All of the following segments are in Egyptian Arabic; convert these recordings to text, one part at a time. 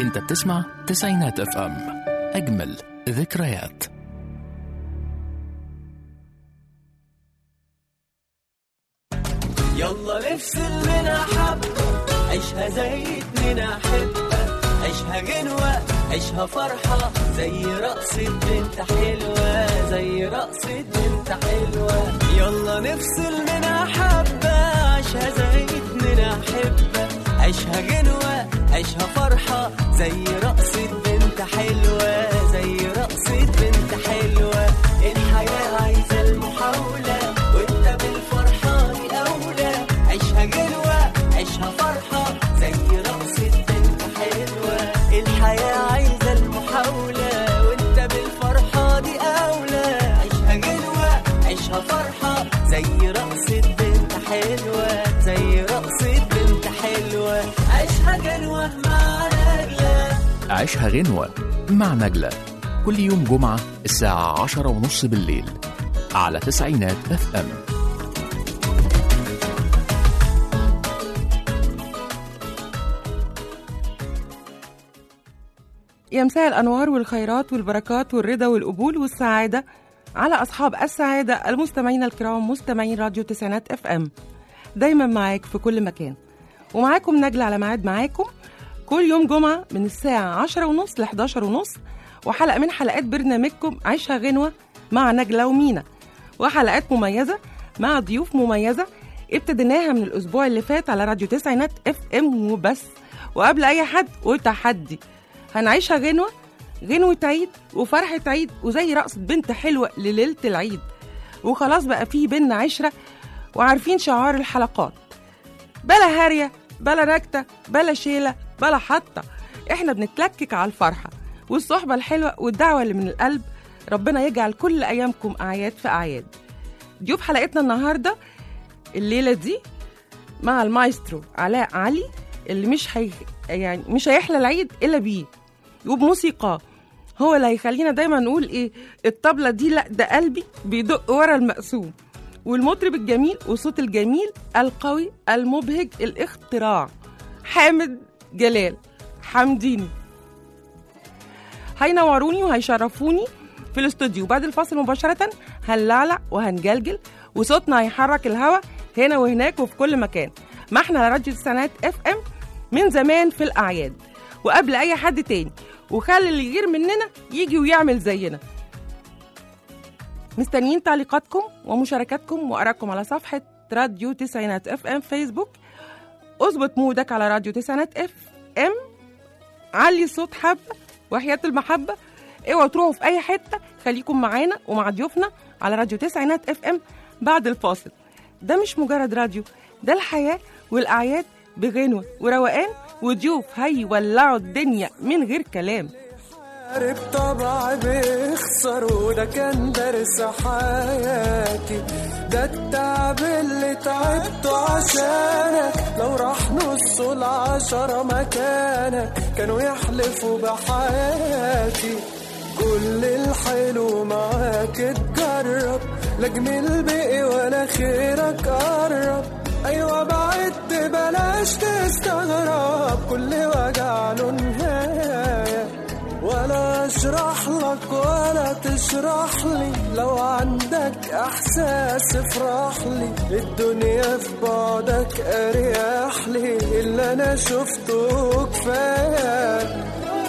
انت بتسمع تسعينات اف ام اجمل ذكريات يلا نفصل منها حبة عيشها زي اتنين أحبة عيشها جنوة عيشها فرحة زي رقصة بنت حلوة زي رقصة بنت حلوة يلا نفصل منها حبة عيشها زي اتنين أحبة عيشها جنوة عيشها فرحة زي رقصة بنت حلوة زي رقصة بنت حلوة الحياة عايزة المحاولة وانت بالفرحة دي أولى عيشها جنوة عيشها فرحة زي رقصة بنت حلوة الحياة عايزة المحاولة وانت بالفرحة دي أولى عيشها جنوة عيشها فرحة زي رقصة بنت حلوة زي رقصة بنت حلوة عيشها جنوة مع نجلة عيشها غنوة مع نجلة كل يوم جمعة الساعة عشرة ونص بالليل على تسعينات اف ام يا مساء الأنوار والخيرات والبركات والرضا والقبول والسعادة على أصحاب السعادة المستمعين الكرام مستمعين راديو تسعينات اف ام دايما معاك في كل مكان ومعاكم نجلة على ميعاد معاكم كل يوم جمعة من الساعة عشرة ونص ل 11 ونص وحلقة من حلقات برنامجكم عيشها غنوة مع نجلة ومينا وحلقات مميزة مع ضيوف مميزة ابتديناها من الأسبوع اللي فات على راديو تسعينات اف ام وبس وقبل أي حد وتحدي هنعيشها غنوة غنوة عيد وفرحة عيد وزي رقصة بنت حلوة لليلة العيد وخلاص بقى في بينا عشرة وعارفين شعار الحلقات بلا هارية بلا نكتة بلا شيلة بلا حطة احنا بنتلكك على الفرحة والصحبة الحلوة والدعوة اللي من القلب ربنا يجعل كل أيامكم أعياد في أعياد ضيوف حلقتنا النهاردة الليلة دي مع المايسترو علاء علي اللي مش هي يعني مش هيحلى العيد إلا بيه وبموسيقى هو اللي هيخلينا دايما نقول ايه الطبلة دي لا ده قلبي بيدق ورا المقسوم والمطرب الجميل والصوت الجميل القوي المبهج الاختراع حامد جلال حمديني هينوروني وهيشرفوني في الاستوديو بعد الفاصل مباشرة هنلعلع وهنجلجل وصوتنا هيحرك الهوا هنا وهناك وفي كل مكان ما احنا على راديو السنات اف ام من زمان في الأعياد وقبل أي حد تاني وخلي اللي يغير مننا يجي ويعمل زينا مستنيين تعليقاتكم ومشاركاتكم وآرائكم على صفحة راديو تسعينات اف ام فيسبوك اظبط مودك على راديو تسعينات اف ام علي الصوت حبة وحياة المحبة اوعوا تروحوا في أي حتة خليكم معانا ومع ضيوفنا على راديو تسعينات اف ام بعد الفاصل ده مش مجرد راديو ده الحياة والأعياد بغنوة وروقان وضيوف هيولعوا الدنيا من غير كلام حارب طبع بيخسر وده كان درس حياتي ده التعب اللي تعبته عشانك لو راح نص العشرة مكانك كانوا يحلفوا بحياتي كل الحلو معاك اتجرب لا جميل بقي ولا خيرك قرب ايوه بعدت بلاش تستغرب كل وجع له نهايه ولا اشرح لك ولا تشرح لي لو عندك احساس افرح لي الدنيا في بعدك اريح لي اللي انا شفته كفايه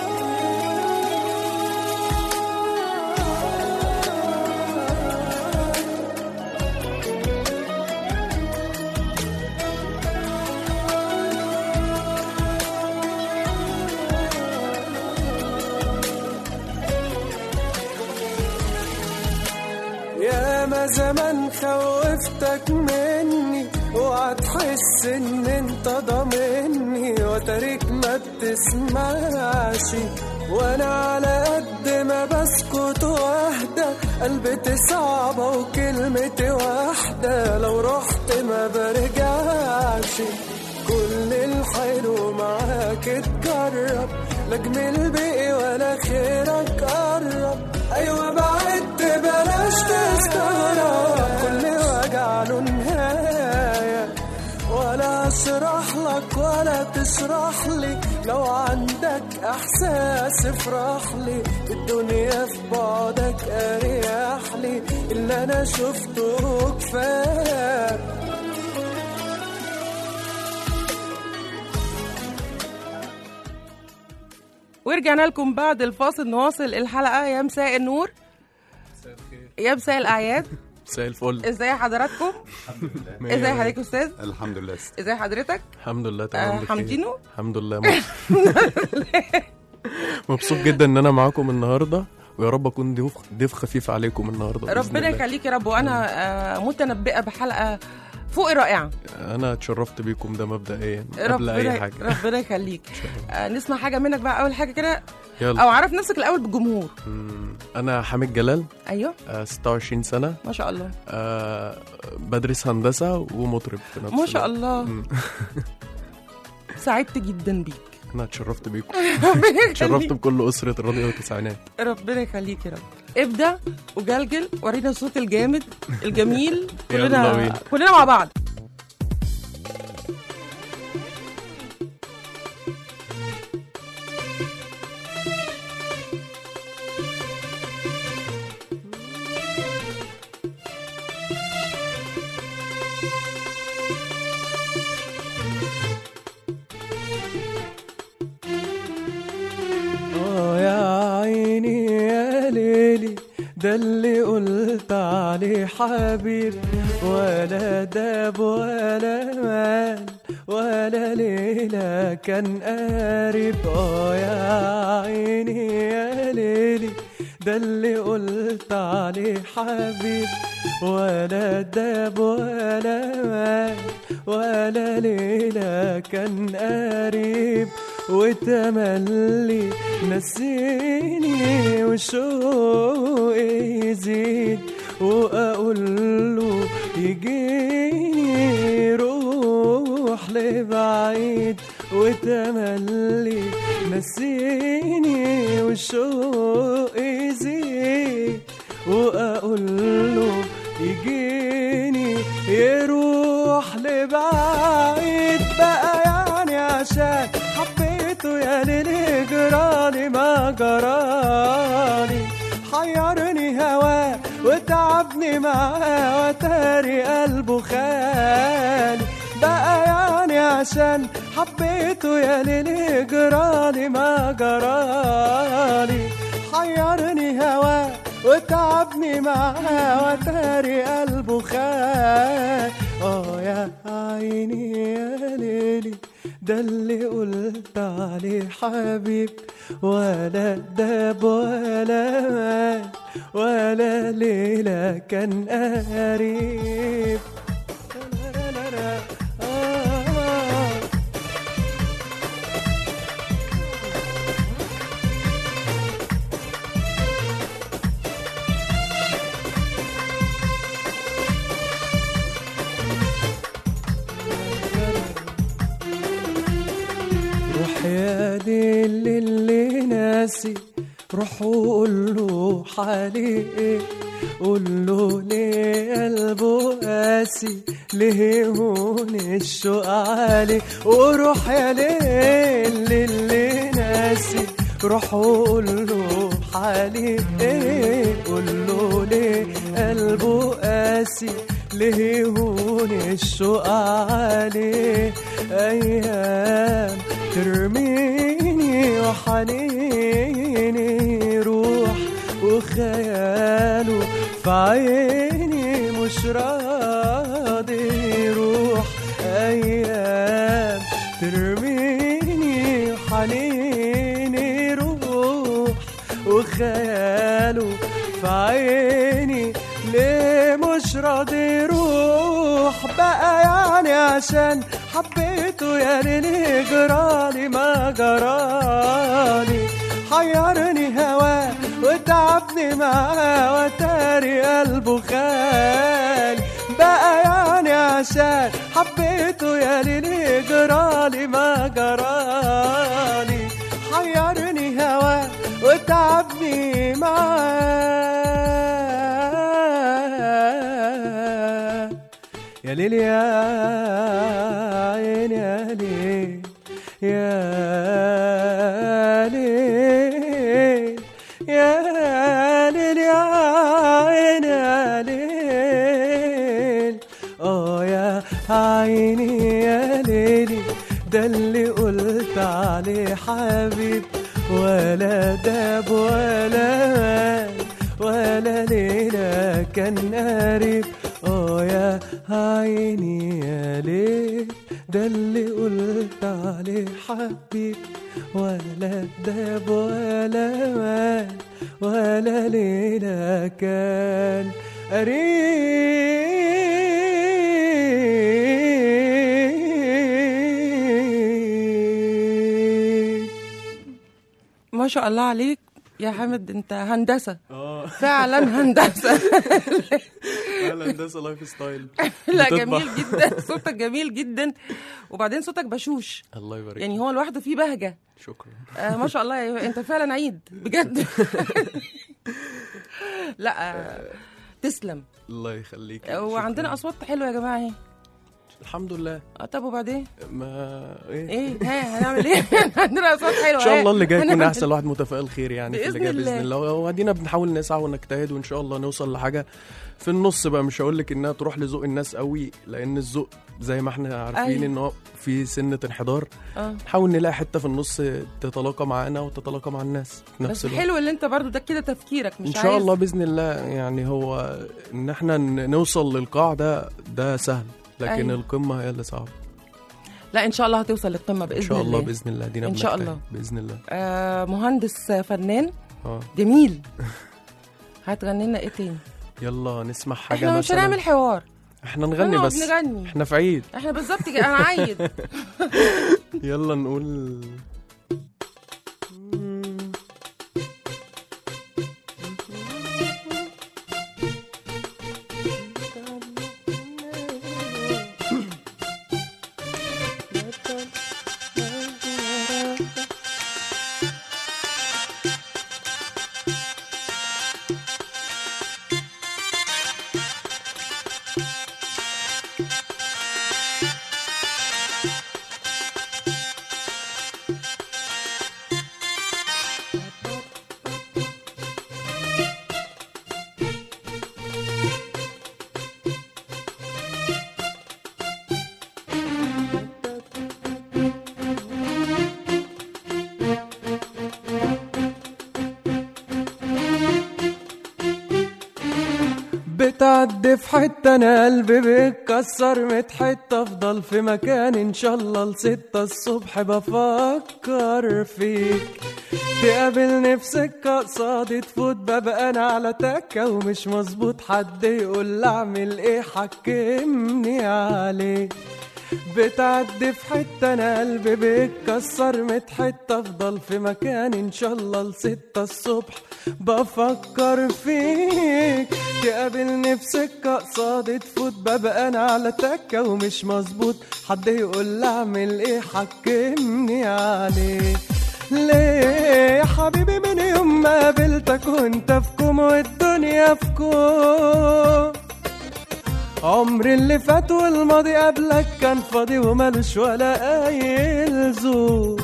يا ما زمان خوفتك مني اوعى تحس ان انت ضامني وتاريك ما بتسمعش وانا على قد ما بسكت واهدى قلبتي صعبة وكلمتي واحدة لو رحت ما برجعش كل الحلو معاك اتجرب لا جميل بقي ولا خيرك قرب ايوه بعدت بلاش تستغرب كل وجع له نهايه ولا اشرح أعرفك ولا تشرح لي لو عندك إحساس افرح لي الدنيا في بعدك أريح لي اللي أنا شفته كفاية ورجعنا لكم بعد الفاصل نواصل الحلقة يا مساء النور يا مساء الأعياد مساء الفل ازاي حضراتكم ازاي حضرتك يا استاذ الحمد لله ست. ازاي حضرتك الحمد لله آه، تمام بخير. حمدينو الحمد لله مبسوط. مبسوط جدا ان انا معاكم النهارده ويا رب اكون ضيف ضيف خفيف عليكم النهارده بإذن ربنا الله. يخليك يا رب وانا آه، متنبئه بحلقه فوق رائعه انا اتشرفت بيكم ده مبدئيا قبل اي ربنا حاجه ربنا يخليك آه، نسمع حاجه منك بقى اول حاجه كده او يلا عرف نفسك الاول بالجمهور مم. انا حامد جلال ايوه آه، 26 سنه ما شاء الله آه، بدرس هندسه ومطرب في نفس ما شاء الوقت. الله مم. سعدت جدا بيك انا اتشرفت بيكم ربنا اتشرفت يخليك بكل اسره الراديو التسعينات ربنا يخليك يا رب ابدا وجلجل ورينا الصوت الجامد الجميل يلا كلنا بينا. كلنا مع بعض اه يا عيني يا ليلي ده اللي قلت عليه حبيب ولا داب ولا مال ولا ليلة كان قريب اه يا عيني يا ليلي ده اللي قلت عليه حبيب ولا داب ولا مال ولا ليلة كان قريب وتملي نسيني وشوقي يزيد واقول له يجيني روح لبعيد وتملي نسيني وشوقي يزيد واقول له يجيني يروح لبعيد بقى يعني عشان حبيته يا ليلي جرالي ما جرالي حيرني هواه وتعبني معاه وتاري قلبه خالي بقى يعني عشان حبيته يا ليلي جرالي ما جرالي حيرني هواه وتعبني معاه وتاري قلبه خال اه يا عيني يا ليلي ده اللي قلت عليه حبيب ولا داب ولا مال ولا ليلة كان قريب لا لا لا لا. آه. روح يا دي اللي, اللي ناسي روح وقول له حالي ايه قول له ليه قلبه قاسي ليه هون الشوق عليه وروح يا ليل اللي ناسي روح وقول له حالي ايه قول له ليه قلبه قاسي ليه هون الشوق عليه ايام ترميني وحنيني روح وخياله في عيني مش راضي يروح ايام ترميني وحنيني روح وخياله في عيني ليه مش راضي يروح بقى يعني عشان حبيته يا ليلي جرالي ما جرالي حيرني هواه وتعبني معاه وتاري قلبه خالي بقى يعني عشان حبيته يا ليلي جرالي ما جرالي حيرني هواه وتعبني معاه يا ليل يا عيني يا ليل يا ليل يا ليل يا عين يا ليل اه يا عيني يا ليلي ده اللي قلت عليه حبيب ولا داب ولا مال ولا ليلة كان قريب اه يا عيني يا ليل ده اللي قلت عليه حبيب ولا داب ولا مال ولا ليلة كان قريب ما شاء الله عليك يا حامد انت هندسه فعلا هندسه الهندسه لايف ستايل لا بتطبع. جميل جدا صوتك جميل جدا وبعدين صوتك بشوش الله يبارك يعني هو لوحده فيه بهجه شكرا آه ما شاء الله يا- انت فعلا عيد بجد لا آه تسلم الله يخليك وعندنا اصوات حلوه يا جماعه اهي الحمد لله آه، طب وبعدين ما ايه ايه ها هنعمل ايه عندنا اصوات حلوه ان شاء ها. الله اللي جاي يكون هنعمل- احسن الواحد متفائل خير يعني في اللي بإذن جاي باذن الله. الله وادينا بنحاول نسعى ونجتهد وان شاء الله نوصل لحاجه في النص بقى مش هقول لك انها تروح لذوق الناس قوي لان الذوق زي ما احنا عارفين أيوة. ان هو في سنه انحدار اه نحاول نلاقي حته في النص تتلاقى معانا وتتلاقى مع الناس في بس نفس الوقت حلو اللي انت برضو ده كده تفكيرك مش ان شاء عايز- الله باذن الله يعني هو ان احنا ن- نوصل للقاع ده ده سهل لكن أيوة. القمه هي اللي صعبه لا ان شاء الله هتوصل للقمه باذن ان شاء الله الله باذن الله دينا إن شاء بنجتهد. الله. باذن الله آه مهندس فنان اه جميل هتغني لنا ايه تاني يلا نسمع حاجه احنا مش مثلا هنعمل حوار احنا نغني هنقعد بس نغني احنا في عيد احنا بالظبط كده انا عيد يلا نقول بتعدي في حتة انا قلبي بيتكسر ميت حتة افضل في مكان ان شاء الله لستة الصبح بفكر فيك تقابلني في سكة قصادي تفوت ببقى انا على تكة ومش مظبوط حد يقول لي اعمل ايه حكمني عليك بتعدي في حتة أنا قلبي بيتكسر ميت حتة أفضل في مكان إن شاء الله لستة الصبح بفكر فيك تقابلني في سكة قصادي تفوت ببقى أنا على تكة ومش مظبوط حد يقول لي أعمل إيه حكمني عليه ليه يا حبيبي من يوم ما قابلتك وانت في كوم والدنيا في كوم عمري اللي فات والماضي قبلك كان فاضي ومالوش ولا اي لزوم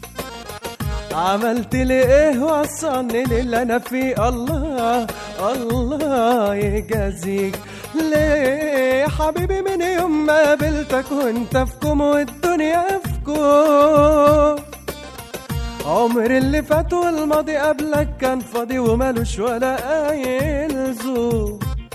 عملت لي ايه وصلني للي انا فيه الله الله يجازيك ليه يا حبيبي من يوم ما قابلتك وانت في كوم والدنيا في كوم عمري اللي فات والماضي قبلك كان فاضي ومالوش ولا اي لزوم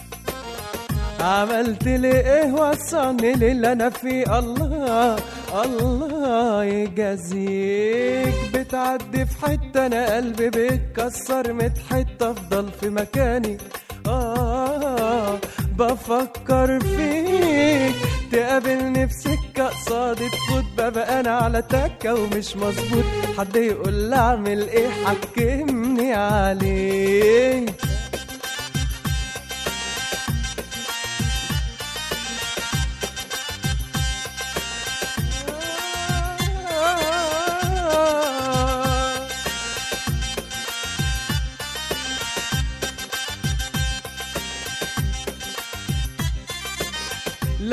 عملت لي ايه وصلني للي انا فيه الله الله يجازيك بتعدي في حته انا قلبي بيتكسر ميت حته افضل في مكاني آه بفكر فيك تقابلني في سكة قصادي تفوت ببقى أنا على تكة ومش مظبوط حد يقول لي أعمل إيه حكمني عليه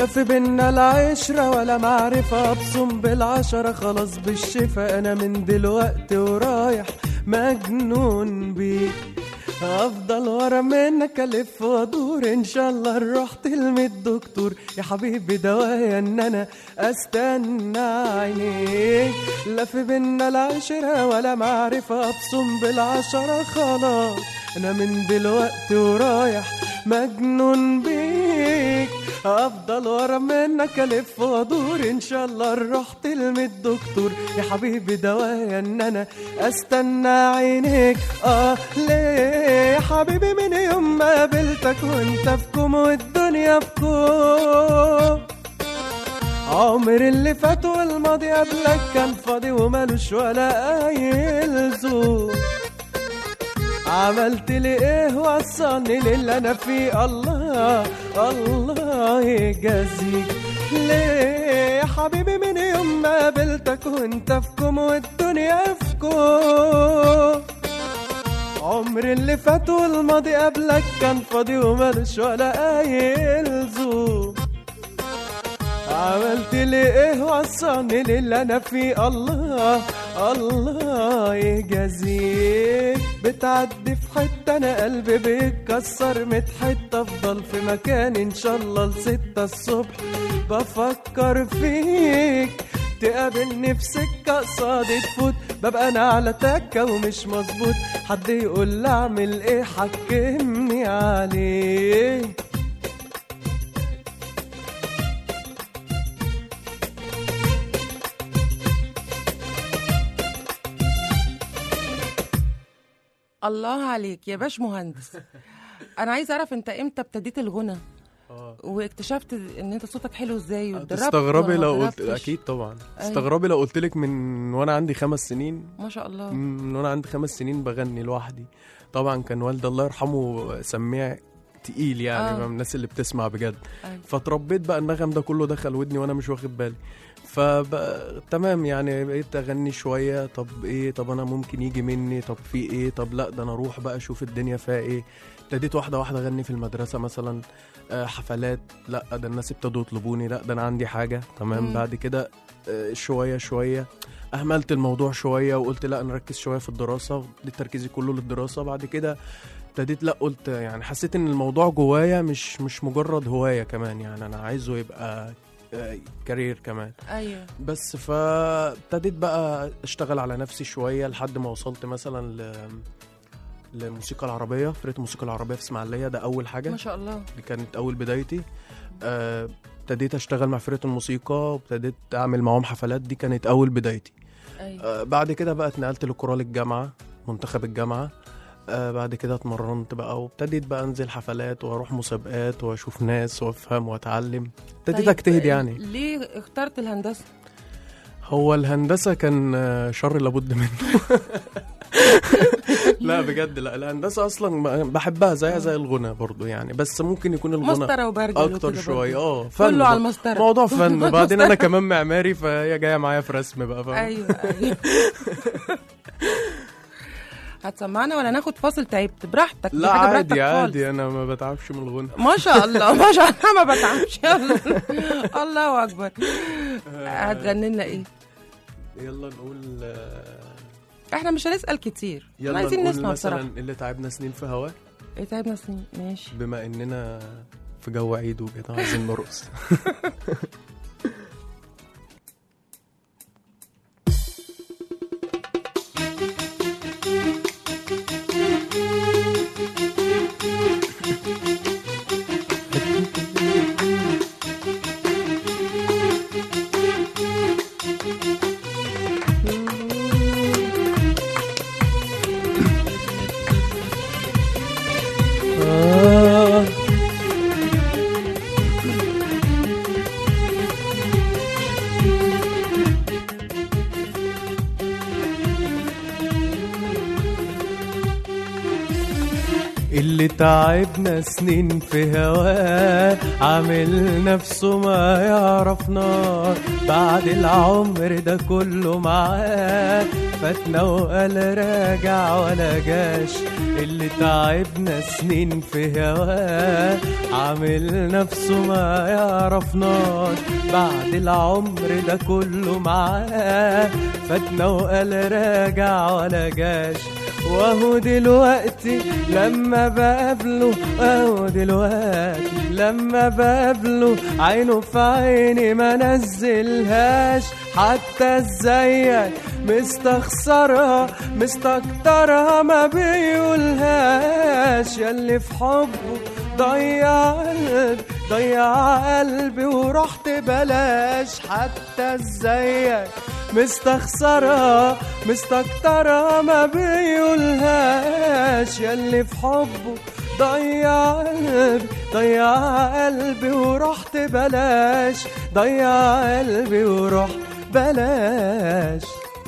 لا في بينا العشرة ولا معرفة أبصم بالعشرة خلاص بالشفا أنا من دلوقتي ورايح مجنون بيك افضل ورا منك الف وادور ان شاء الله رحت لمي الدكتور يا حبيبي دوايا ان انا استنى عينيك لا في بينا العشرة ولا معرفة ابصم بالعشرة خلاص انا من دلوقتي ورايح مجنون بيك افضل ورا منك الف وادور ان شاء الله رحت لمي الدكتور يا حبيبي دوايا ان انا استنى عينيك اه ليه يا حبيبي من يوم ما قابلتك وانت في كوم والدنيا في كوم عمر اللي فات والماضي قبلك كان فاضي ومالوش ولا اي لزوم عملت لي ايه وصلني للي انا فيه الله الله يجازيك ليه يا حبيبي من يوم ما قابلتك وانت في كوم والدنيا في كوم عمر اللي فات والماضي قبلك كان فاضي ومالوش ولا اي لزوم عملت لي ايه وصلني للي انا فيه الله الله يجازيك بتعدي في حتة انا قلبي بيتكسر ميت حتة افضل في مكان ان شاء الله لستة الصبح بفكر فيك تقابلني في سكة قصادي تفوت ببقى انا على تكة ومش مظبوط حد يقول لي اعمل ايه حكمني عليه الله عليك يا باش مهندس انا عايز اعرف انت امتى ابتديت الغنى واكتشفت ان انت صوتك حلو ازاي ودربت تستغربي ولا لو ما قلت دربتش؟ اكيد طبعا أيوة. تستغربي لو قلت لك من وانا عندي خمس سنين ما شاء الله من وانا عندي خمس سنين بغني لوحدي طبعا كان والدي الله يرحمه سميع تقيل يعني آه. من الناس اللي بتسمع بجد أيوة. فتربيت بقى النغم ده كله دخل ودني وانا مش واخد بالي فبقى تمام يعني بقيت اغني شويه طب ايه طب انا ممكن يجي مني طب في ايه طب لا ده انا اروح بقى اشوف الدنيا فيها ايه ابتديت واحده واحده اغني في المدرسه مثلا آه، حفلات لا ده الناس ابتدوا يطلبوني لا ده انا عندي حاجه تمام مم. بعد كده آه، شويه شويه اهملت الموضوع شويه وقلت لا انا اركز شويه في الدراسه اديت تركيزي كله للدراسه بعد كده ابتديت لا قلت يعني حسيت ان الموضوع جوايا مش مش مجرد هوايه كمان يعني انا عايزه يبقى آه، كارير كمان ايوه بس فابتديت بقى اشتغل على نفسي شويه لحد ما وصلت مثلا ل للموسيقى العربيه فرقه الموسيقى العربيه في اسماعيليه ده اول حاجه ما شاء الله دي كانت اول بدايتي آه، ابتديت اشتغل مع فرقه الموسيقى وابتديت اعمل معاهم حفلات دي كانت اول بدايتي ايوه آه، بعد كده بقى اتنقلت لكورال الجامعه منتخب الجامعه آه، بعد كده اتمرنت بقى وابتديت بقى انزل حفلات واروح مسابقات واشوف ناس وافهم واتعلم ابتديت طيب، اجتهد يعني ليه اخترت الهندسه هو الهندسه كان آه، شر لابد منه لا بجد لا الهندسه اصلا بحبها زيها زي الغنى برضو يعني بس ممكن يكون الغنى مسطره وبرجل اكتر وكده شويه برضه. اه فن كله على بقى. المسطره موضوع فن وبعدين انا مسطرة. كمان معماري فهي جايه معايا في رسم بقى فاهم ايوه ايوه هتسمعنا ولا ناخد فاصل تعبت براحتك دي لا حاجة عادي براحتك خالص. عادي انا ما بتعبش من الغنى ما شاء الله ما شاء الله ما بتعبش يلا. الله اكبر هتغني لنا ايه يلا نقول آه، احنا مش هنسال كتير احنا يلا عايزين نقول نسمع مثلا بصراحه اللي تعبنا سنين في هواه ايه تعبنا سنين ماشي بما اننا في جو عيد وكده عايزين نرقص اللي تعبنا سنين في هواه عامل نفسه ما يعرفنا بعد العمر ده كله معاه فاتنا وقال راجع ولا جاش اللي تعبنا سنين في هواه عامل نفسه ما يعرفناش بعد العمر ده كله معاه فاتنا وقال راجع ولا جاش وهو دلوقتي لما بقابله اهو دلوقتي لما بقابله عينه في عيني ما نزلهاش حتى ازيك مستخسرها مستكترها ما بيقولهاش ياللي في حبه ضيع قلبي ضيع قلبي ورحت بلاش حتى ازيك مستخسرها مستكترها ما بيقولهاش ياللي في حبه ضيع قلبي ضيع قلبي ورحت بلاش ضيع قلبي ورحت بلاش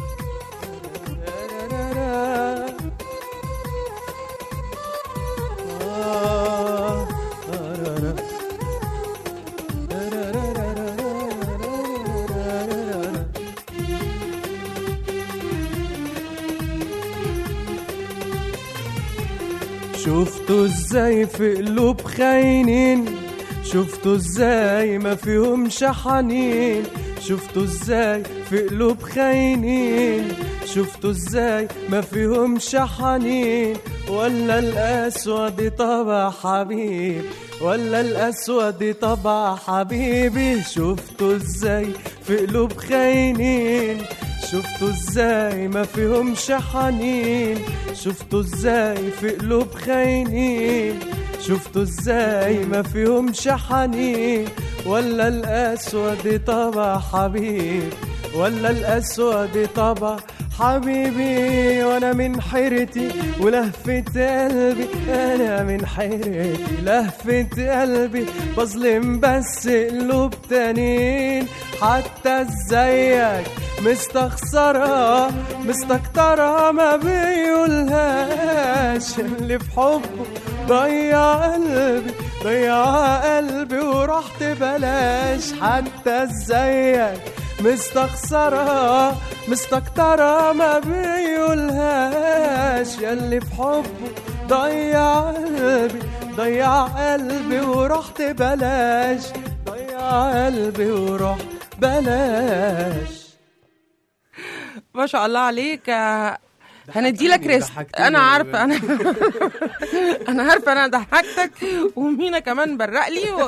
شفتوا ازاي في قلوب خاينين شفتوا ازاي ما فيهمش حنين شفتوا ازاي في قلوب خاينين شفتوا ازاي ما فيهمش حنين ولا الاسود طبع حبيب ولا الاسود طبع حبيبي شفتوا ازاي في قلوب خاينين شفتوا ازاي ما فيهمش حنين شفتوا ازاي في قلوب خاينين شفتوا ازاي ما فيهمش حنين ولا الاسود طبع حبيب ولا الاسود طبع حبيبي وانا من حيرتي ولهفة قلبي انا من حيرتي لهفة قلبي بظلم بس قلوب تانيين حتى ازيك مستخسرها مستكترها ما بيقولهاش اللي في حبه ضيع قلبي ضيع قلبي ورحت بلاش حتى ازيك مستخسرها مستكترها ما بيقولهاش ياللي في حبه ضيع قلبي ضيع قلبي ورحت بلاش ضيع قلبي ورحت بلاش ما شاء الله عليك آه، هندي لك ريست ضحكتني انا والله. عارفه انا انا عارفه انا ضحكتك ومينا كمان برق لي و...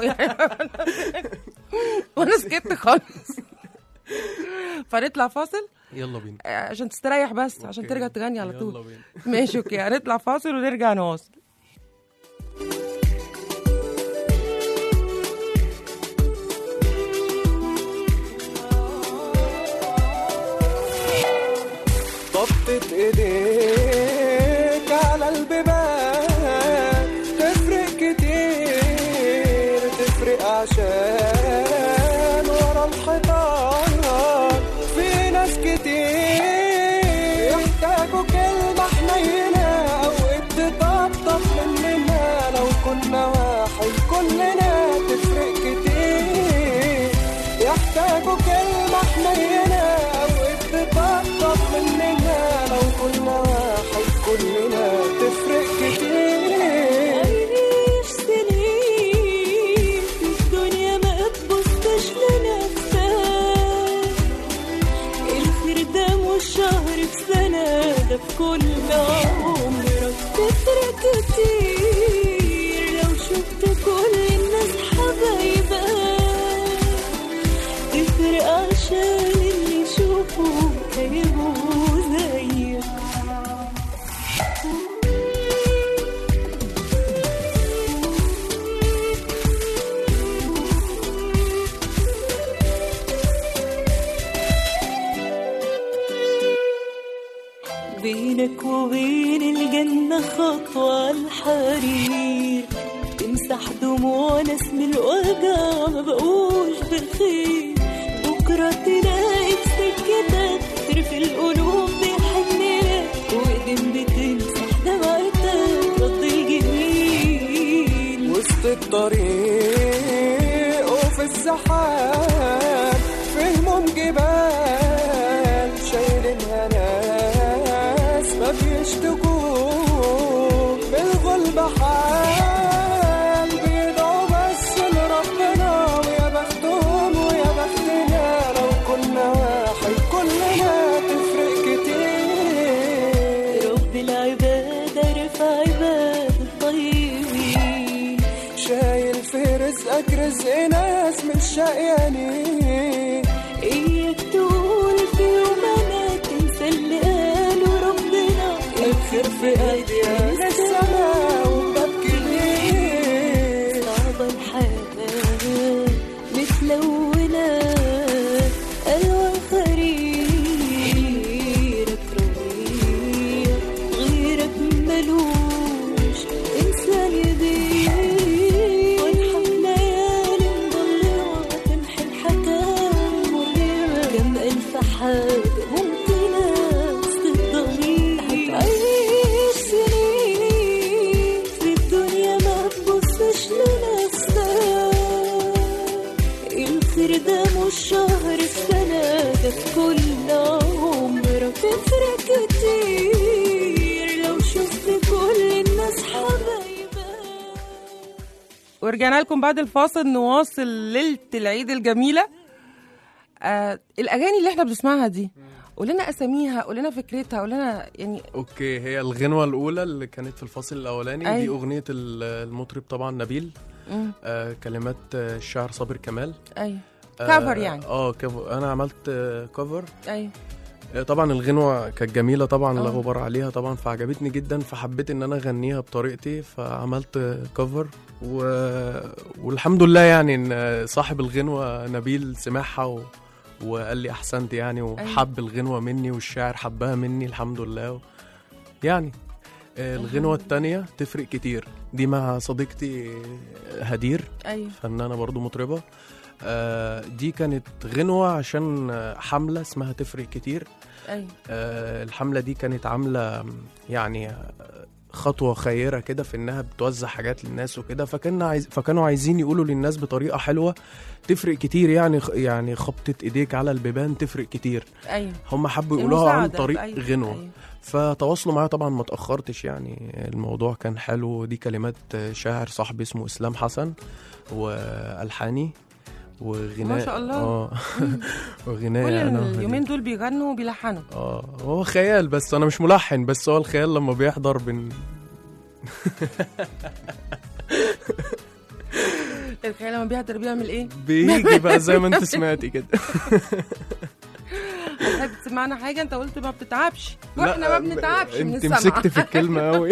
وانا سكت خالص فنطلع فاصل يلا بينا آه، عشان تستريح بس عشان أوكي. ترجع تغني على يلا طول بينا. ماشي اوكي هنطلع فاصل ونرجع نواصل طبطة ايديك على البيبان تفرق كتير تفرق عشان ورا الحيطان في ناس كتير يحتاجوا كلمة حنينة أو تطبطب مننا لو كنا واحد كلنا تفرق كتير يحتاجوا كلمة حنينة أو تطبطب مننا لو كنا واحد كلنا تفرق كتير عايش سنين في الدنيا ما تبصش لنفسك الخير ده مش شهر في سنة ده في كل عمرك تفرق كتير لو شفت كل الناس حبايبك تفرق عشان اللي يشوفوك هيبقوا زيك بينك وبين الجنة خطوة الحرير تمسح دموع ناس من الوجع ما بقوش بالخير بكرة تلاقي في سكتك خير في القلوب بيحن لك وإيدين بتمسح دمعتك رد الجميل رزق ناس مش شقيانين إياك تقول في يوم أنا تنسى اللي قاله ربنا الخير في ايدينا السما وببكي ليه صعبة الحياة متلونة ألوان خريرك ربيع غيرك ملوش إنسان يبيع واضحك ليالي مضلمة تمحي الحكاوي المريرة كم ألف حاجة ممكنة وسط الضريح هتعيش سنين في الدنيا ما تبصش لنفسك الخير ده مش شهر السنة ده في كل عمرك تفرق كتير لو شفت كل الناس حبايبك ورجعنا لكم بعد الفاصل نواصل ليلة العيد الجميلة آه الأغاني اللي احنا بنسمعها دي قول لنا أساميها قول لنا فكرتها قول لنا يعني اوكي هي الغنوة الأولى اللي كانت في الفصل الأولاني دي أيوة. أغنية ال- المطرب طبعا نبيل مم. آه كلمات آه، الشاعر صابر كمال أيوة آه، كفر يعني. اه كفر انا عملت آه كفر أيوة آه، طبعا الغنوة كانت جميلة طبعا لا آه. غبار عليها طبعا فعجبتني جدا فحبيت ان انا اغنيها بطريقتي فعملت آه، كفر و... والحمد لله يعني ان صاحب الغنوة نبيل سمعها و... وقال لي احسنت يعني وحب الغنوة مني والشاعر حبها مني الحمد لله و... يعني آه، الغنوة التانية تفرق كتير دي مع صديقتي هدير أيوة فنانة برضو مطربة آه، دي كانت غنوة عشان آه، حملة اسمها تفرق كتير أيوة آه، الحملة دي كانت عاملة يعني آه، خطوة خيرة كده في إنها بتوزع حاجات للناس وكده فكان عايز فكانوا عايزين يقولوا للناس بطريقة حلوة تفرق كتير يعني يعني خبطة إيديك على البيبان تفرق كتير أيوة هم حبوا يقولوها عن المساعدة، طريق أيوة، غنوة أيوة. فتواصلوا معايا طبعا ما تاخرتش يعني الموضوع كان حلو دي كلمات شاعر صاحبي اسمه اسلام حسن والحاني وغناء ما شاء الله. اه وغناء كل انا اليومين دول بيغنوا وبيلحنوا اه هو خيال بس انا مش ملحن بس هو الخيال لما بيحضر بن الخيال لما بيحضر بيعمل ايه؟ بيجي بقى زي ما انت سمعتي كده هتحب تسمعنا حاجه انت قلت ما بتتعبش واحنا لا، ما بنتعبش من انت السمع مسكت في الكلمه قوي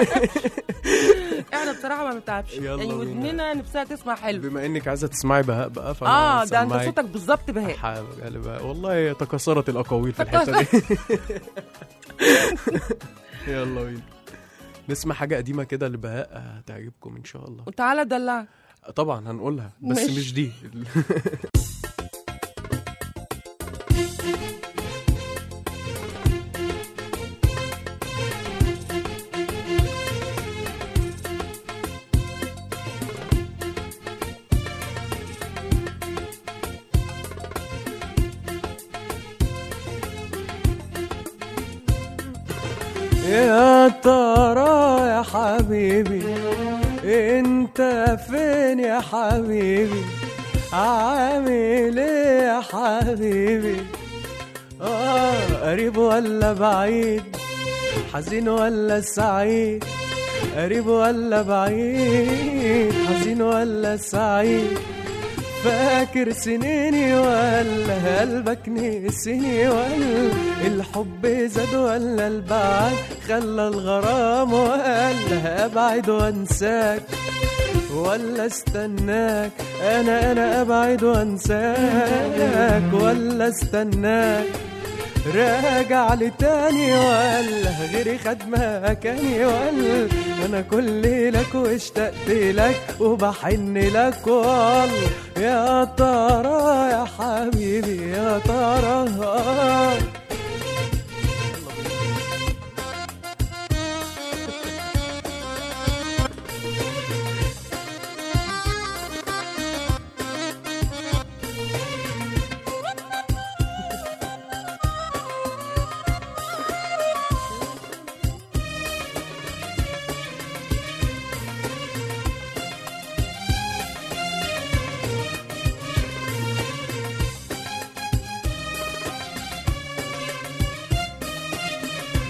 احنا بصراحه ما بنتعبش يلا يعني بينا. ودننا نفسها تسمع حلو بما انك عايزه تسمعي بهاء بقى فانا اه ده انت هسمعك صوتك بالظبط بهاء حاجة بقى والله تكسرت الاقاويل في الحته دي يلا بينا نسمع حاجه قديمه كده لبهاء هتعجبكم ان شاء الله وتعالى دلعك طبعا هنقولها بس ماشي. مش دي يا ترى يا حبيبي انت فين يا حبيبي عامل ايه يا حبيبي اه قريب ولا بعيد حزين ولا سعيد قريب ولا بعيد حزين ولا سعيد فاكر سنيني ولا قلبك نسيني ولا الحب زاد ولا البعد خلى الغرام ولا ابعد وانساك ولا استناك انا انا ابعد وانساك ولا استناك راجع لي تاني ولا غيري خد مكاني ولا انا كل لك واشتقت لك وبحن لك والله يا ترى يا حبيبي يا ترى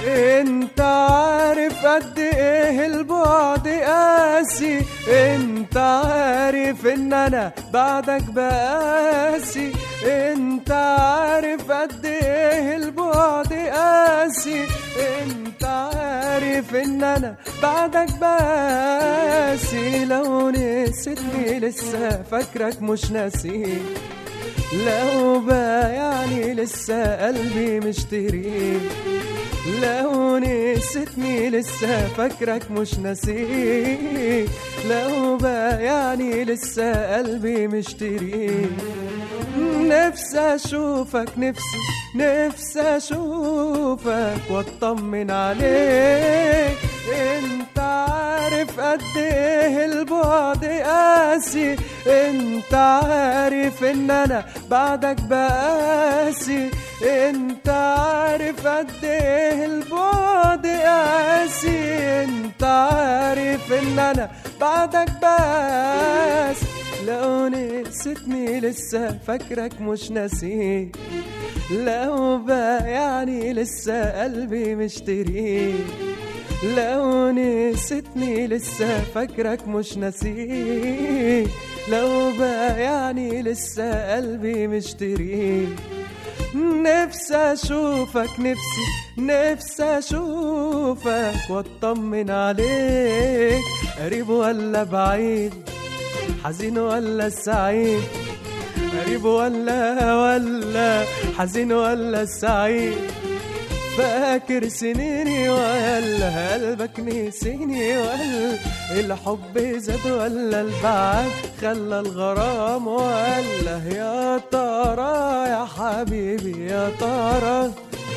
انت عارف قد ايه البعد قاسي انت عارف ان انا بعدك بقاسي انت عارف قد ايه البعد قاسي انت عارف ان انا بعدك بقاسي لو نسيتني لسه فاكرك مش ناسيك لو بايعني لسه قلبي مشتريك لو نسيتني لسه فاكرك مش ناسيك لو بايعني لسه قلبي مشتريك نفسي اشوفك نفسي نفسي اشوفك واطمن عليك انت عارف قد ايه البعد قاسي انت عارف ان انا بعدك بقاسي انت عارف قد ايه البعد قاسي انت عارف ان انا بعدك بس لو نسيتني لسه فاكرك مش ناسيك لو بايعني لسه قلبي مشتريك لو نسيتني لسه فاكرك مش ناسيك لو بايعني لسه قلبي مشتريك نفسي اشوفك نفسي نفسي اشوفك واطمن عليك قريب ولا بعيد حزين ولا سعيد قريب ولا ولا حزين ولا سعيد فاكر سنيني ولا قلبك نسيني ولا الحب زاد ولا البعد خلى الغرام ولا يا ترى يا حبيبي يا ترى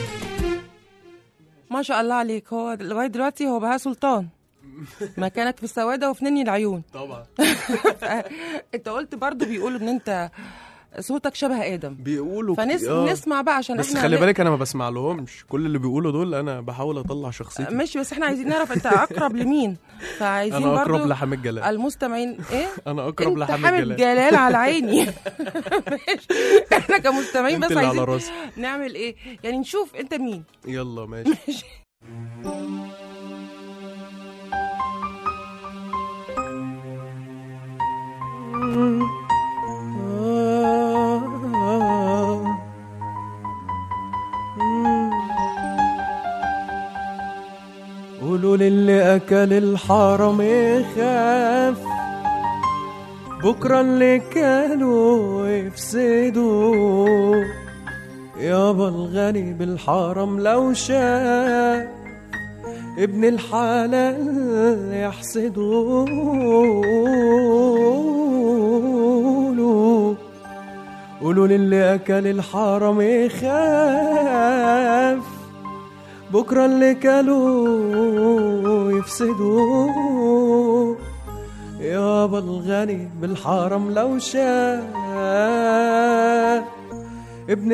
ما شاء الله عليك هو لغايه دلوقتي هو بهاء سلطان مكانك في السوادة وفي نني العيون طبعا انت قلت برضو بيقولوا ان انت صوتك شبه ادم بيقولوا كتير- فنسمع بقى عشان بس احنا خلي ن- بالك انا ما بسمع لهمش كل اللي بيقولوا دول انا بحاول اطلع شخصيتي ماشي بس احنا عايزين نعرف انت اقرب لمين فعايزين انا اقرب برضو لحامد جلال المستمعين ايه انا اقرب انت لحامد حامد جلال جلال على عيني ماشي احنا كمستمعين انت بس اللي على عايزين راسي نعمل ايه يعني نشوف انت مين يلا ماشي قولوا للي اكل الحرام يخاف بكره اللي كانوا يفسدوا يابا الغني بالحرام لو شاف ابن الحلال يحسدوا له قولوا للي اكل الحرام يخاف بكرة اللي كلوا يفسدوا يابا الغني بالحرم لو شاف ابن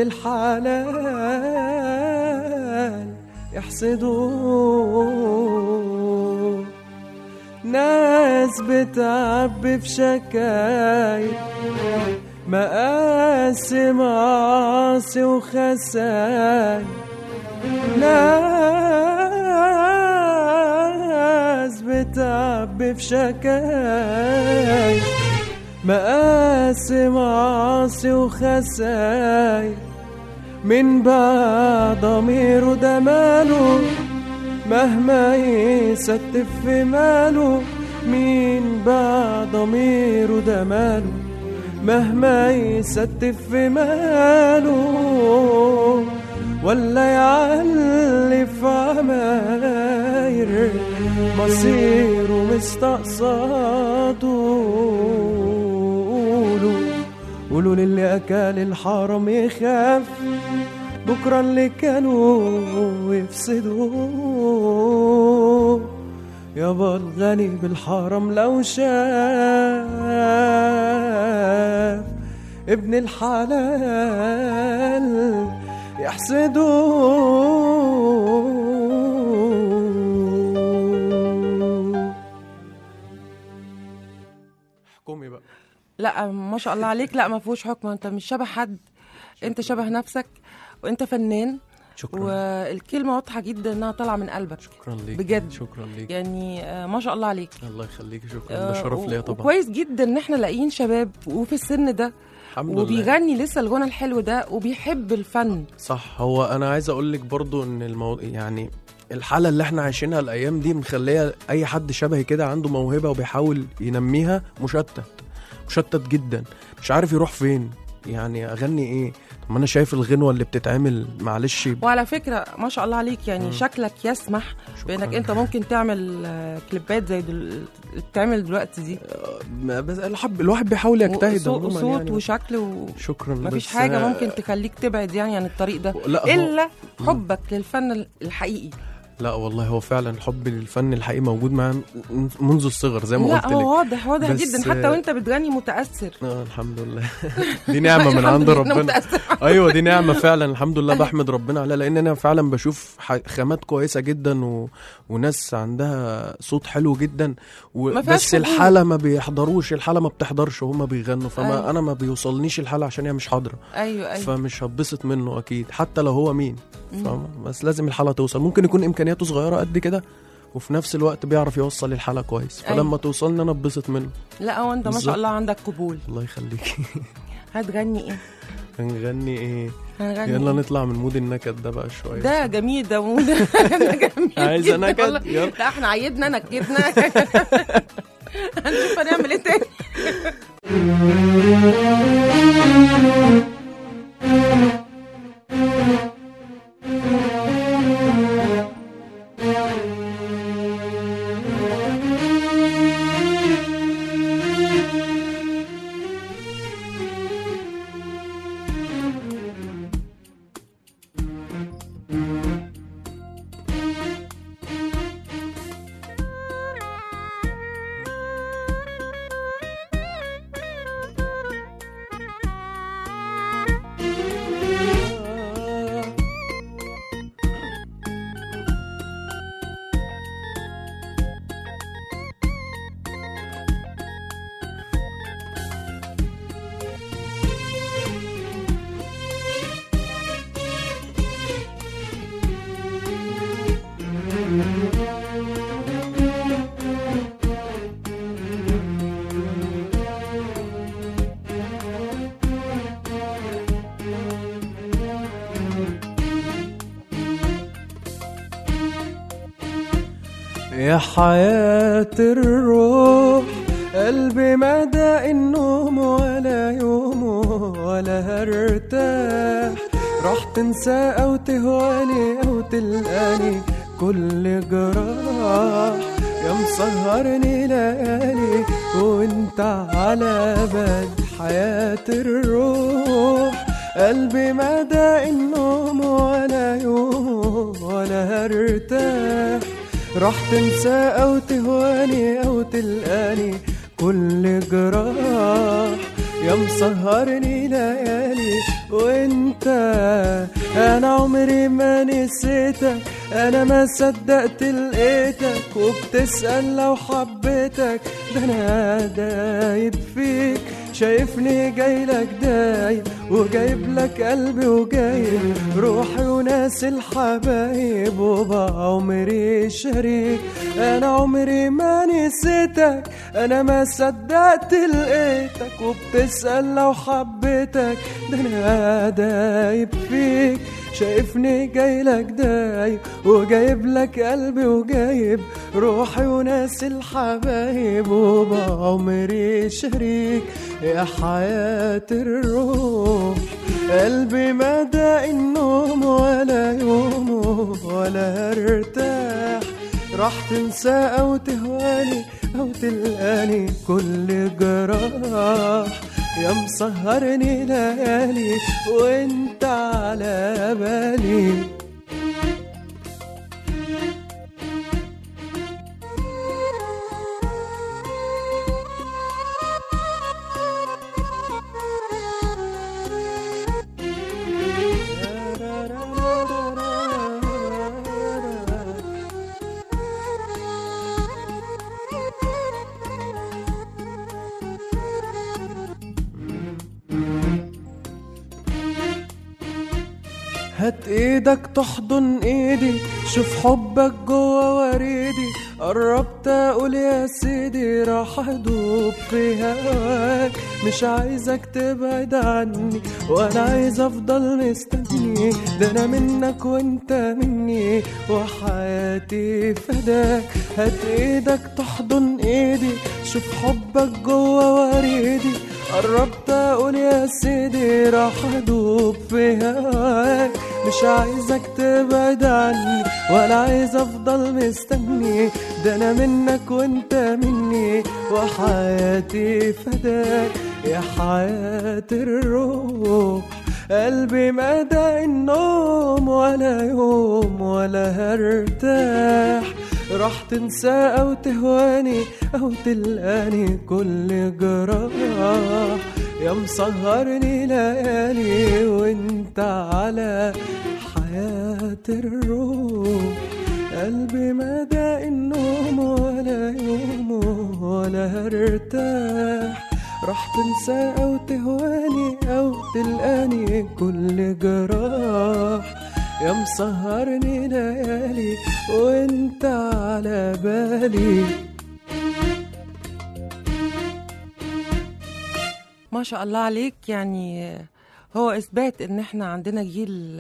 الحلال يحسدوا ناس بتعبي في شكاير مقاسي معاصي وخساير ناس بتعبي في شكاير مقاسي معاصي وخساير من بعد ضميره ده ماله مهما يستف في ماله مين بعد ضميره ده ماله مهما يستف في ماله ولا يعلي في عماير مصيره مستقصده قولوا قولوا للي أكل الحرام يخاف بكرة اللي كانوا يفسدوا يابا الغني بالحرام لو شاف ابن الحلال يحسدوا احكمي بقى لا ما شاء الله عليك لا ما فيهوش حكم انت مش شبه حد انت شبه نفسك وانت فنان شكرا والكلمه واضحه جدا انها طالعه من قلبك شكرا ليك بجد. شكرا ليك يعني آه، ما شاء الله عليك الله يخليك شكرا آه، ده شرف و- ليا طبعا وكويس جدا ان احنا لاقيين شباب وفي السن ده الحمد لله وبيغني لسه الغنى الحلو ده وبيحب الفن صح هو انا عايز اقول لك برضو ان المو... يعني الحاله اللي احنا عايشينها الايام دي مخليه اي حد شبهي كده عنده موهبه وبيحاول ينميها مشتت مشتت جدا مش عارف يروح فين يعني اغني ايه طب ما انا شايف الغنوه اللي بتتعمل معلش وعلى فكره ما شاء الله عليك يعني مم. شكلك يسمح شكراً. بانك انت ممكن تعمل آه، كليبات زي دل... اللي بتعمل دلوقتي دي ما- بس الحب الواحد بيحاول يجتهد وصوت, عموماً وصوت يعني. وشكل و... شكرا ما فيش بس، حاجه آه، ممكن تخليك تبعد يعني عن الطريق ده لا هو الا حبك للفن الحقيقي لا والله هو فعلا حب للفن الحقيقي موجود معاه من- منذ الصغر زي ما قلت لا هو لك واضح واضح بس، جدا حتى آه، وانت بتغني متاثر آه الحمد لله دي نعمه من الحمد عند لله إنه ربنا متأثر. ايوه دي نعمه فعلا الحمد لله بحمد ربنا عليها لان انا فعلا بشوف ح- خامات كويسه جدا و... وناس عندها صوت حلو جدا و... ما فيهاش بس فضول. الحاله ما بيحضروش الحاله ما بتحضرش وهم بيغنوا فما أيوة. انا ما بيوصلنيش الحاله عشان هي مش حاضره ايوه ايوه فمش هتبسط منه اكيد حتى لو هو مين فاهمة؟ بس لازم الحاله توصل ممكن يكون امكانياته صغيره قد كده وفي نفس الوقت بيعرف يوصل الحاله كويس أيوة. فلما توصلني انا اتبسط منه لا هو انت ما بالظبط. شاء الله عندك قبول الله يخليكي هتغني ايه هنغني ايه هنغني يلا إيه؟ نطلع من مود النكد ده بقى شويه ده جميل ده مود ده جميل عايزة جدا نكد؟ والله. يلا. لا احنا عيدنا نكدنا هنشوف هنعمل ايه تاني يا حياة الروح قلبي مدى النوم ولا يوم ولا هرتاح راح تنسى أو تهواني أو تلقاني كل جراح يا مسهرني ليالي وانت على بال حياة الروح قلبي مدى النوم ولا يوم ولا هرتاح راح تنسى او تهواني او تلقاني كل جراح يا مسهرني ليالي وانت انا عمري ما نسيتك انا ما صدقت لقيتك وبتسأل لو حبيتك ده انا دايب فيك شايفني جاي لك دايب وجايب لك قلبي وجايب روحي وناس الحبايب وبعمري شريك انا عمري ما نسيتك انا ما صدقت لقيتك وبتسأل لو حبيتك ده انا دايب فيك شايفني جاي لك دايب وجايب لك قلبي وجايب روحي وناس الحبايب وبعمري شريك يا حياة الروح قلبي مدى النوم ولا يوم ولا ارتاح راح تنسى او تهواني او تلقاني كل جراح يا مسهرني ليالي وانت على بالي هات ايدك تحضن ايدي شوف حبك جوا وريدي قربت اقول يا سيدي راح ادوب في هواك مش عايزك تبعد عني وانا عايز افضل مستني ده انا منك وانت مني وحياتي فداك هات ايدك تحضن ايدي شوف حبك جوا وريدي قربت اقول يا سيدي راح ادوب في هواك مش عايزك تبعد عني ولا عايز افضل مستني ده انا منك وانت مني وحياتي فداك يا حياة الروح قلبي مدى النوم ولا يوم ولا هرتاح راح تنسى او تهواني او تلقاني كل جراح يا مسهرني ليالي وانت على حياة الروح قلبي مدى النوم ولا يوم ولا هرتاح راح تنسى او تهواني او تلقاني كل جراح يا مسهرني ليالي وانت على بالي ما شاء الله عليك يعني هو اثبات ان احنا عندنا جيل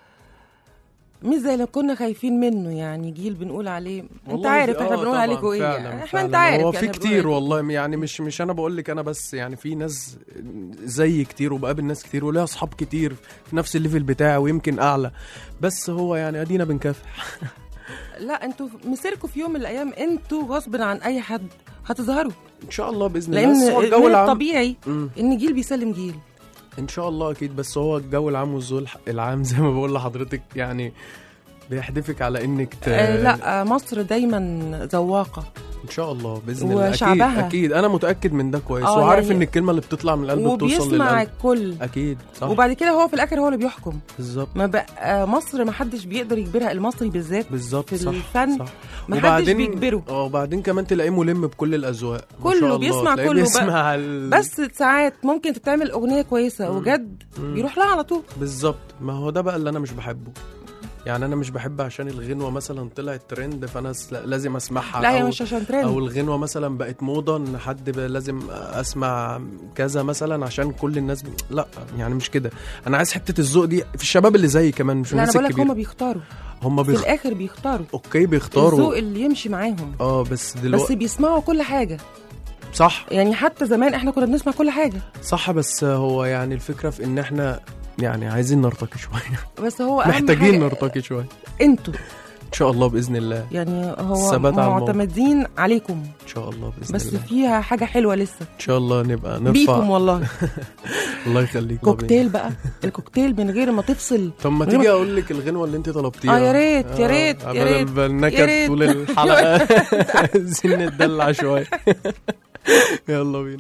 مش زي اللي كنا خايفين منه يعني جيل بنقول عليه انت والله عارف في- احنا آه بنقول طبعاً، عليكم ايه فعلاً يعني. احنا فعلاً. انت عارف هو يعني في بنقول كتير إيه. والله يعني مش مش انا بقول لك انا بس يعني في ناس زي كتير وبقابل ناس كتير وليا اصحاب كتير في نفس الليفل بتاعي ويمكن اعلى بس هو يعني ادينا بنكافح لا انتوا مسيركم في يوم من الايام انتوا غصب عن اي حد هتظهروا ان شاء الله باذن الله لان بس هو الجو من العام الطبيعي مم. ان جيل بيسلم جيل ان شاء الله اكيد بس هو الجو العام والذوق العام زي ما بقول لحضرتك يعني بيحدفك على انك ت... آه لا آه، مصر دايما ذواقه ان شاء الله باذن الله اكيد وشعبها. اكيد انا متاكد من ده كويس آه، وعارف يعني- ان الكلمه اللي بتطلع من القلب بتوصل وبيسمع للقلب الكل اكيد صح وبعد كده هو في الاخر هو اللي بيحكم بالظبط ما بقى مصر ما حدش بيقدر يجبرها المصري بالذات بالظبط في صح الفن صح ما حدش وبعدين- بيجبره اه وبعدين كمان تلاقيه ملم بكل الاذواق ما كله شاء الله. بيسمع تلاقيه كله بقى. بيسمع ال... بس ساعات ممكن تتعمل اغنيه كويسه وجد بيروح لها على طول بالظبط ما هو ده بقى اللي انا مش بحبه يعني انا مش بحب عشان الغنوه مثلا طلعت ترند فانا س- لازم اسمعها لا هي أو مش عشان او ترند الغنوه مثلا بقت موضه ان حد ب- لازم اسمع كذا مثلا عشان كل الناس ب... لا يعني مش كده انا عايز حته الذوق دي في الشباب اللي زي كمان مش لا انا الناس بقول لك الكبيره هم بيختاروا هم في بيخ... الاخر بيختاروا اوكي بيختاروا الذوق اللي يمشي معاهم اه بس بس دلوقتي بيسمعوا كل حاجه صح يعني حتى زمان احنا كنا بنسمع كل حاجه صح بس هو يعني الفكره في ان احنا يعني عايزين نرتقي شويه بس هو أهم محتاجين حاجة نرتقي شويه انتوا ان شاء الله باذن الله يعني هو الثبات على الموضوع. معتمدين عليكم ان شاء الله باذن بس الله فيها حاجه حلوه لسه ان شاء الله نبقى بيكم نرفع والله الله يخليك كوكتيل بقى الكوكتيل من غير ما تفصل طب ما من غير تيجي اقول لك الغنوه اللي انت طلبتيها آه، يا ريت، يا ريت، يا بدل ريت، ما يا النكد ريت. طول الحلقه عايزين نتدلع شويه يلا بينا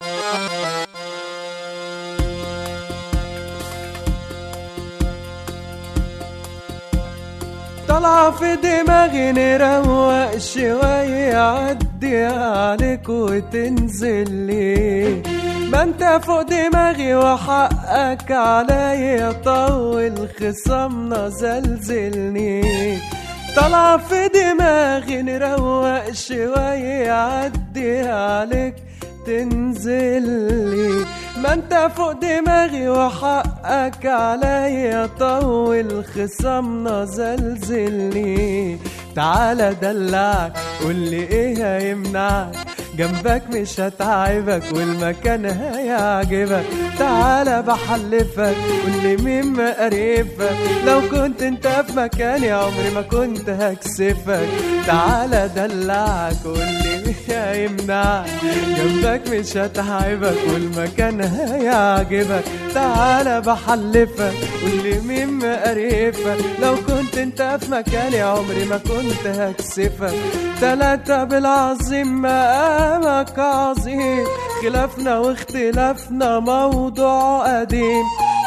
طلع في دماغي نروق شوية عدي عليك وتنزل لي ما انت فوق دماغي وحقك عليا طول خصامنا زلزلني طلع في دماغي نروق شوية عدي عليك تنزل لي ما انت فوق دماغي وحقك عليا طول خصامنا زلزلني تعالى دلعك قولي ايه هيمنعك جنبك مش هتعبك والمكان هيعجبك تعالى بحلفك قولي مين مقرفك لو كنت انت في مكاني عمري ما كنت هكسفك تعالى دلعك قولي مين هيمنعك جنبك مش هتعبك والمكان هيعجبك تعالى بحلفك قولي مين مقرفك لو كنت انت في مكاني عمري ما كنت هكسفك تلاتة بالعظيم مقامك عظيم خلافنا واختلافنا موضوع قديم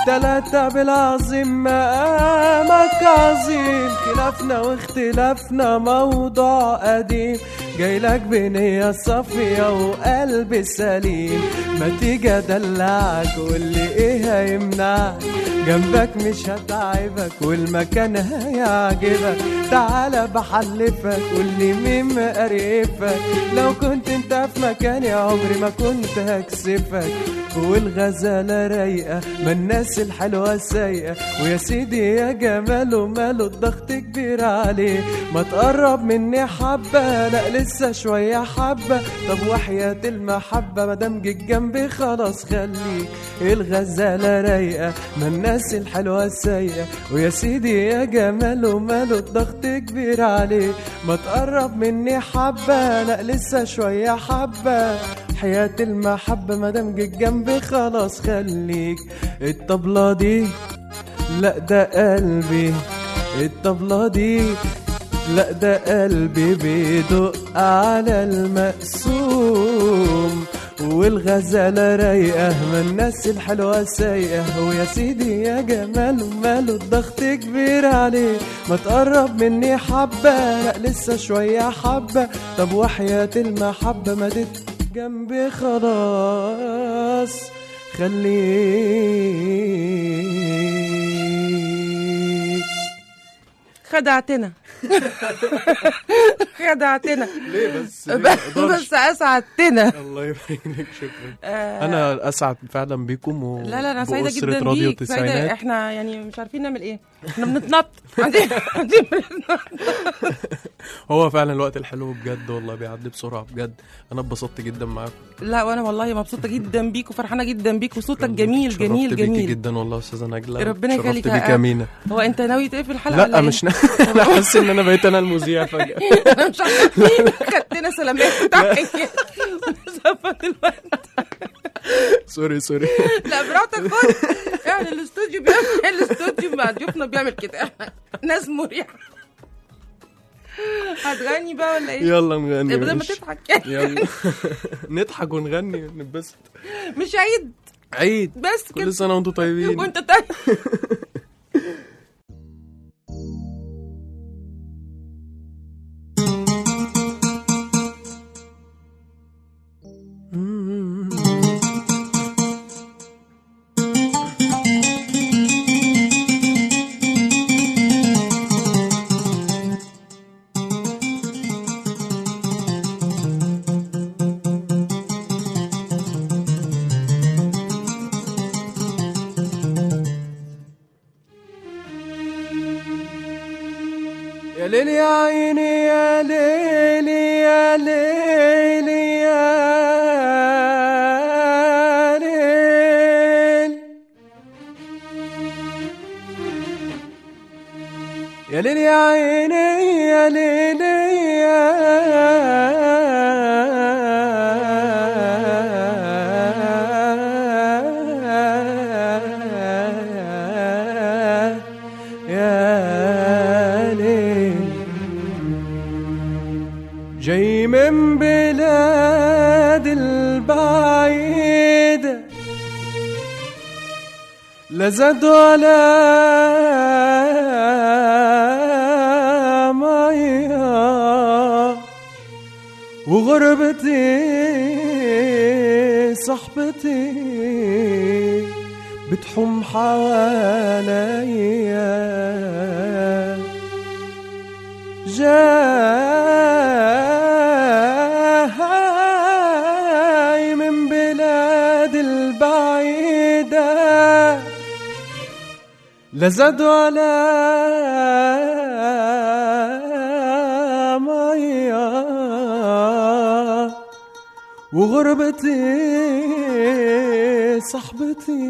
تلاتة بالعظيم مقامك عظيم خلافنا واختلافنا موضوع قديم جايلك بنية صافية وقلب سليم ما تيجي ادلعك واللي ايه هيمنعك جنبك مش هتعبك والمكان هيعجبك تعالى بحلفك واللي مين مقرفك لو كنت انت في مكاني عمري ما كنت هكسفك والغزالة رايقة ما الناس الحلوة سايقة ويا سيدي يا جماله ماله الضغط كبير عليه ما تقرب مني حبة لا لسه شوية حبة طب وحياة المحبة مادام جيت جنبي خلاص خليك الغزالة رايقة ما الناس الحلوة سايقة ويا سيدي يا جماله ماله الضغط كبير عليه ما تقرب مني حبة لا لسه شوية حبة حياة المحبة مادام جيت جنبي خلاص خليك الطبلة دي لا ده قلبي الطبلة دي لا ده قلبي بيدق على المقسوم والغزالة رايقة ما الناس الحلوة سايقة ويا سيدي يا جمال وماله الضغط كبير عليه ما تقرب مني حبة لا لسه شوية حبة طب وحياة المحبة ما دت جنبي خلاص خليك خدعتنا خدعتنا ليه بس بس اسعدتنا الله يبارك شكرا آه، انا اسعد فعلا بيكم و لا لا انا سعيده بأسرة جدا راديو بيك سعيده التسعينات احنا يعني مش عارفين نعمل ايه احنا بنتنط قاعدين قاعدين بنتنط. هو فعلا الوقت الحلو بجد والله بيعدي بسرعه بجد انا اتبسطت جدا معاكم لا وانا والله مبسوطه جدا بيك وفرحانه جدا بيك وصوتك شكراً جميل ليك. جميل شرفت بيكي جميل جدا والله يا استاذه نجله ربنا شرفت يخليك. بيك يا مينا هو انت ناوي تقفل الحلقه لا ولا مش نا... انا حاسس ان انا بقيت انا المذيع فجاه إيه؟ انا مش عارفه خدتنا سلامات وتحيه ونظبط الوقت سوري سوري لا براحتك خد يعني الاستوديو بيعمل الاستوديو مع ضيوفنا بيعمل كده احنا ناس مريحه هتغني بقى ولا ايه؟ يلا نغني بدل ما ماشي. تضحك يعني يلا نضحك ونغني ونتبسط مش عيد عيد بس كده كل سنه وانتم طيبين وانت طيب يا ليل يا عيني يا ليل يا ليل يا ليل يا ليل يا عيني يا ليل يا يا ليل جاي من بلاد البعيدة لا زاد ولا مية وغربتي صحبتي بتحم حواليا جاي من بلاد البعيدة لا زاد ولا مية وغربتي صحبتي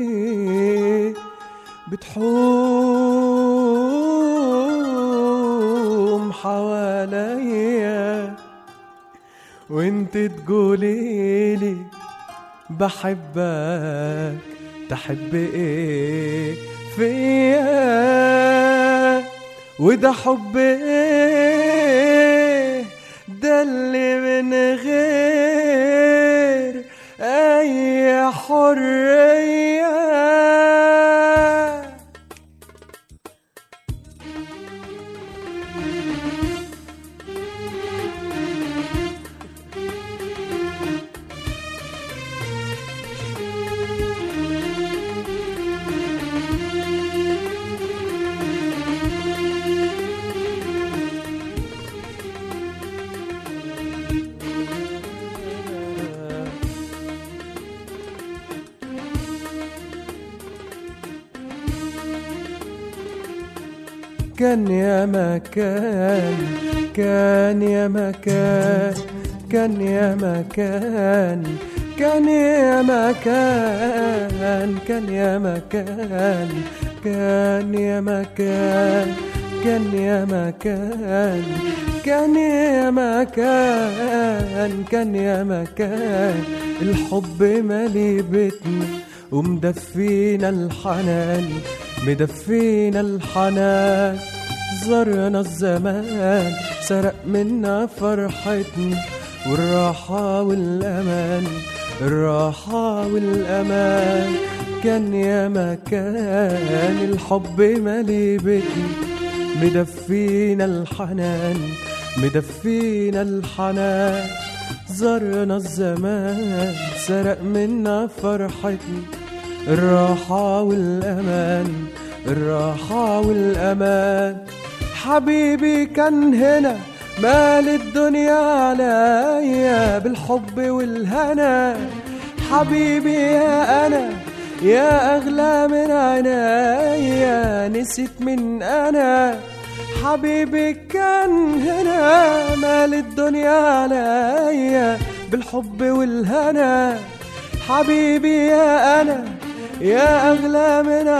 بتحوم حواليا وانت تقولي لي بحبك تحب ايه فيا وده حب ايه ده اللي من غير اي حريه كان يا مكان كان يا مكان كان يا مكان كان يا مكان كان يا مكان كان يا مكان كان يا مكان كان يا مكان كان يا مكان الحب مالي بيتنا ومدفينا الحنان مدفينا الحنان زرنا الزمان سرق منا فرحتنا والراحة والأمان الراحة والأمان كان يا مكان الحب مالي بيتنا مدفينا الحنان مدفينا الحنان زرنا الزمان سرق منا فرحتنا الراحة والأمان الراحة والأمان حبيبي كان هنا مال الدنيا عليا بالحب والهنا حبيبي يا أنا يا أغلى من عينيا نسيت من أنا حبيبي كان هنا مال الدنيا عليا بالحب والهنا حبيبي يا أنا يا أغلى من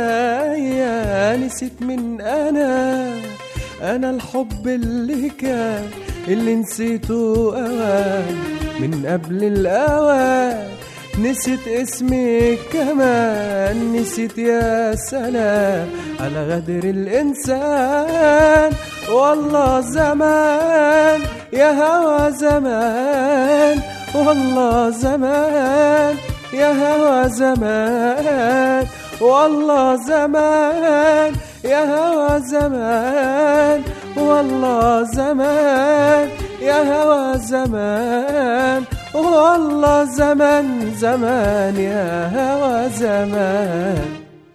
عينيا نسيت من أنا أنا الحب اللي كان اللي نسيته أوان من قبل الأوان نسيت اسمي كمان نسيت يا سلام على غدر الإنسان والله زمان يا هوى زمان والله زمان يا هوى زمان والله زمان يا هوى زمان والله زمان يا هوى زمان والله زمان زمان يا هوى زمان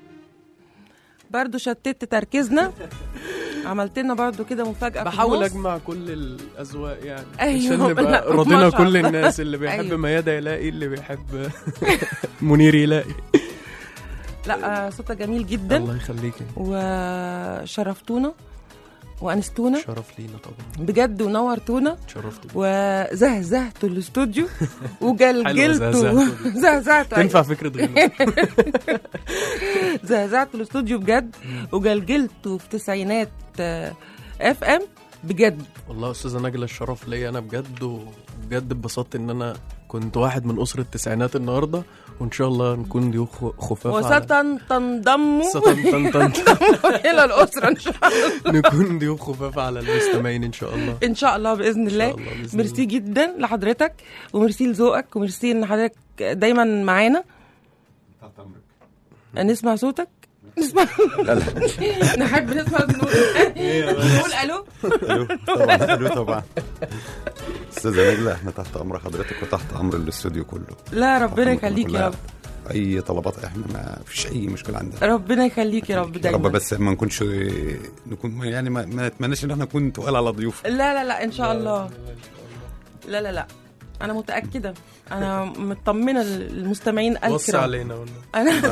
برضو شتت تركيزنا عملت لنا برضو كده مفاجأة في بحاول النص. اجمع كل الاذواق يعني أيوة، عشان لا، نبقى ما راضينا شاء كل الله. الناس اللي بيحب أيوة. ميادة يلاقي اللي بيحب منير يلاقي لا آه، صوتها جميل جدا الله يخليكي وشرفتونا وانستونا شرف لينا طبعا بجد ونورتونا شرفت بيك. وزهزهتوا الاستوديو وجلجلتوا زهزهتوا. زهزهتوا تنفع فكرة غنى زهزهتوا الاستوديو بجد وجلجلتوا في تسعينات اف ام بجد والله استاذه نجله الشرف ليا انا بجد وبجد اتبسطت ان انا كنت واحد من اسره التسعينات النهارده وان شاء الله نكون ضيوف خفاف على- وستن تنضموا ستن تن تن الى الاسره ان شاء الله نكون ضيوف خفاف على المستمعين ان شاء الله ان شاء الله باذن إن الله شاء الله بإذن ميرسي الله. جدا لحضرتك وميرسي لذوقك وميرسي ان حضرتك دايما معانا نسمع صوتك نسمع نحب نسمع نقول نقول الو الو طبعا الو طبعا استاذه نجله احنا تحت امر حضرتك وتحت امر الاستوديو كله لا ربنا تحت أمركم يخليك يا كلها. رب اي طلبات احنا ما فيش اي مشكله عندنا ربنا يخليك يا رب يا رب دايما بس ما نكونش نكون يعني ما, ما نتمناش ان احنا نكون تقال على ضيوف لا لا لا ان شاء الله لا لا لا انا متاكده انا مطمنه المستمعين وصي الكرام علينا والله انا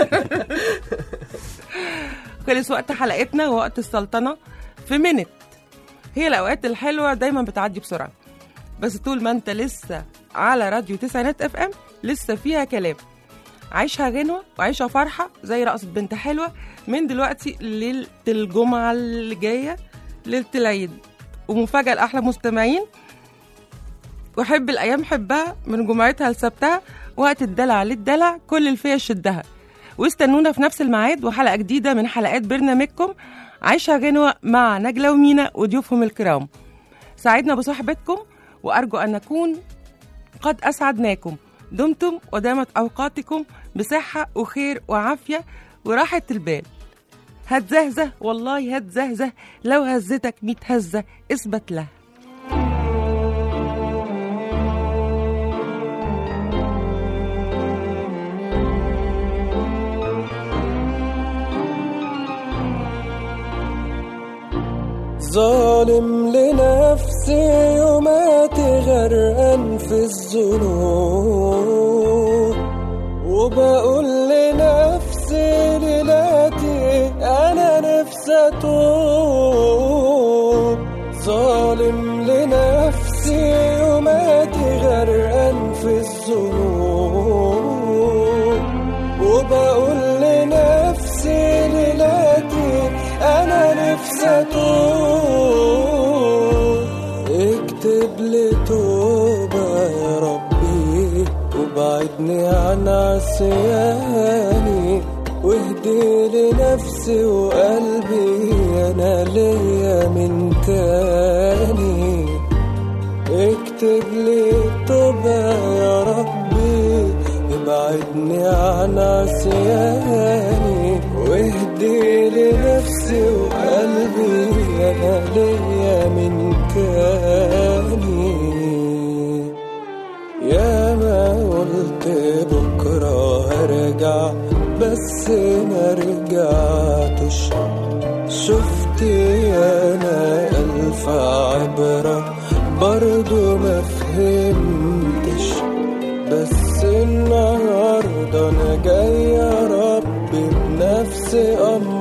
خلص وقت حلقتنا ووقت السلطنه في منت هي الاوقات الحلوه دايما بتعدي بسرعه بس طول ما انت لسه على راديو تسعينات اف ام لسه فيها كلام عيشها غنوة وعيشها فرحة زي رقصة بنت حلوة من دلوقتي ليلة الجمعة اللي جاية ليلة العيد ومفاجأة لأحلى مستمعين وحب الأيام حبها من جمعتها لسبتها وقت الدلع للدلع كل الفيا شدها واستنونا في نفس الميعاد وحلقة جديدة من حلقات برنامجكم عيشها غنوة مع نجلة ومينا وضيوفهم الكرام سعدنا بصحبتكم وأرجو أن نكون قد أسعدناكم دمتم ودامت أوقاتكم بصحة وخير وعافية وراحة البال هتزهزه والله هتزهزه لو هزتك ميت هزة اثبت له ظالم لنفسي وماتي غرقان في الذنوب وبقول لنفسي ليلاتي انا نفسي اتوب الذنوب وبقول لنفسي ليلاتي انا نفسي اتوب اكتب لي توبة يا ربي وبعدني عن عصياني واهدي لنفسي وقلبي انا ليا من تاني اكتب لي توبة يا ربي ابعدني عن عصياني واهدي لنفسي وقلبي انا ليا من تاني يا ما قلت بكرة هرجع بس ما رجعتش شفت انا الف عبرة برضو ما فهمتش بس النهاردة انا جاي يا ربي بنفس امر